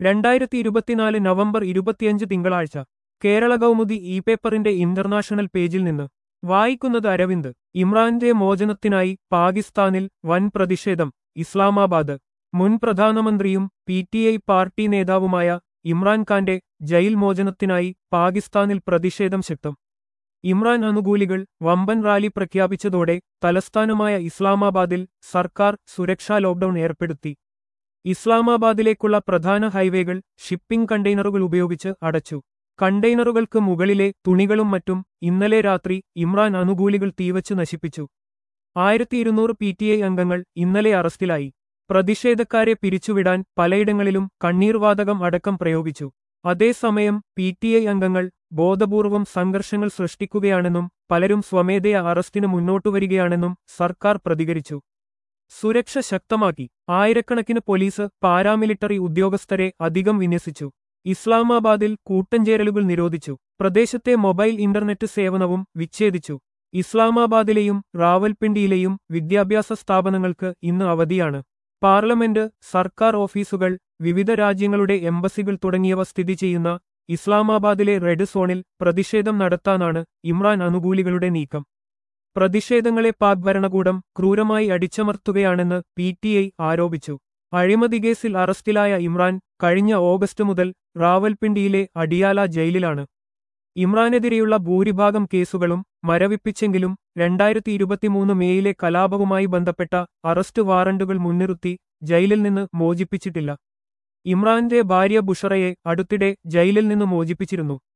രണ്ടായിരത്തി ഇരുപത്തിനാല് നവംബർ ഇരുപത്തിയഞ്ച് തിങ്കളാഴ്ച കേരള കൗമുദി ഇ പേപ്പറിന്റെ ഇന്റർനാഷണൽ പേജിൽ നിന്ന് വായിക്കുന്നത് അരവിന്ദ് ഇമ്രാന്റെ മോചനത്തിനായി പാകിസ്ഥാനിൽ വൻ പ്രതിഷേധം ഇസ്ലാമാബാദ് മുൻ പ്രധാനമന്ത്രിയും പി ടി ഐ പാർട്ടി നേതാവുമായ ഇമ്രാൻഖാന്റെ ജയിൽ മോചനത്തിനായി പാകിസ്ഥാനിൽ പ്രതിഷേധം ശക്തം ഇമ്രാൻ അനുകൂലികൾ വമ്പൻ റാലി പ്രഖ്യാപിച്ചതോടെ തലസ്ഥാനമായ ഇസ്ലാമാബാദിൽ സർക്കാർ സുരക്ഷാ ലോക്ഡൌൺ ഏർപ്പെടുത്തി ഇസ്ലാമാബാദിലേക്കുള്ള പ്രധാന ഹൈവേകൾ ഷിപ്പിംഗ് കണ്ടെയ്നറുകൾ ഉപയോഗിച്ച് അടച്ചു കണ്ടെയ്നറുകൾക്ക് മുകളിലെ തുണികളും മറ്റും ഇന്നലെ രാത്രി ഇമ്രാൻ അനുകൂലികൾ തീവച്ചു നശിപ്പിച്ചു ആയിരത്തി ഇരുന്നൂറ് പി ടി ഐ അംഗങ്ങൾ ഇന്നലെ അറസ്റ്റിലായി പ്രതിഷേധക്കാരെ പിരിച്ചുവിടാൻ പലയിടങ്ങളിലും കണ്ണീർവാതകം അടക്കം പ്രയോഗിച്ചു അതേസമയം പി ടി ഐ അംഗങ്ങൾ ബോധപൂർവം സംഘർഷങ്ങൾ സൃഷ്ടിക്കുകയാണെന്നും പലരും സ്വമേധയ അറസ്റ്റിന് മുന്നോട്ടുവരികയാണെന്നും സർക്കാർ പ്രതികരിച്ചു സുരക്ഷ ശക്തമാക്കി ആയിരക്കണക്കിന് പോലീസ് പാരാമിലിറ്ററി ഉദ്യോഗസ്ഥരെ അധികം വിന്യസിച്ചു ഇസ്ലാമാബാദിൽ കൂട്ടഞ്ചേരലുകൾ നിരോധിച്ചു പ്രദേശത്തെ മൊബൈൽ ഇന്റർനെറ്റ് സേവനവും വിച്ഛേദിച്ചു ഇസ്ലാമാബാദിലെയും റാവൽപിണ്ടിയിലെയും വിദ്യാഭ്യാസ സ്ഥാപനങ്ങൾക്ക് ഇന്ന് അവധിയാണ് പാർലമെന്റ് സർക്കാർ ഓഫീസുകൾ വിവിധ രാജ്യങ്ങളുടെ എംബസികൾ തുടങ്ങിയവ സ്ഥിതി ചെയ്യുന്ന ഇസ്ലാമാബാദിലെ റെഡ് സോണിൽ പ്രതിഷേധം നടത്താനാണ് ഇമ്രാൻ അനുകൂലികളുടെ നീക്കം പ്രതിഷേധങ്ങളെ പാക് ഭരണകൂടം ക്രൂരമായി അടിച്ചമർത്തുകയാണെന്ന് പി ടി ഐ ആരോപിച്ചു അഴിമതി കേസിൽ അറസ്റ്റിലായ ഇമ്രാൻ കഴിഞ്ഞ ഓഗസ്റ്റ് മുതൽ റാവൽപിണ്ടിയിലെ അഡിയാല ജയിലിലാണ് ഇമ്രാനെതിരെയുള്ള ഭൂരിഭാഗം കേസുകളും മരവിപ്പിച്ചെങ്കിലും രണ്ടായിരത്തി ഇരുപത്തിമൂന്ന് മേയിലെ കലാപവുമായി ബന്ധപ്പെട്ട അറസ്റ്റ് വാറണ്ടുകൾ മുൻനിർത്തി ജയിലിൽ നിന്ന് മോചിപ്പിച്ചിട്ടില്ല ഇമ്രാന്റെ ഭാര്യ ബുഷറയെ അടുത്തിടെ ജയിലിൽ നിന്ന് മോചിപ്പിച്ചിരുന്നു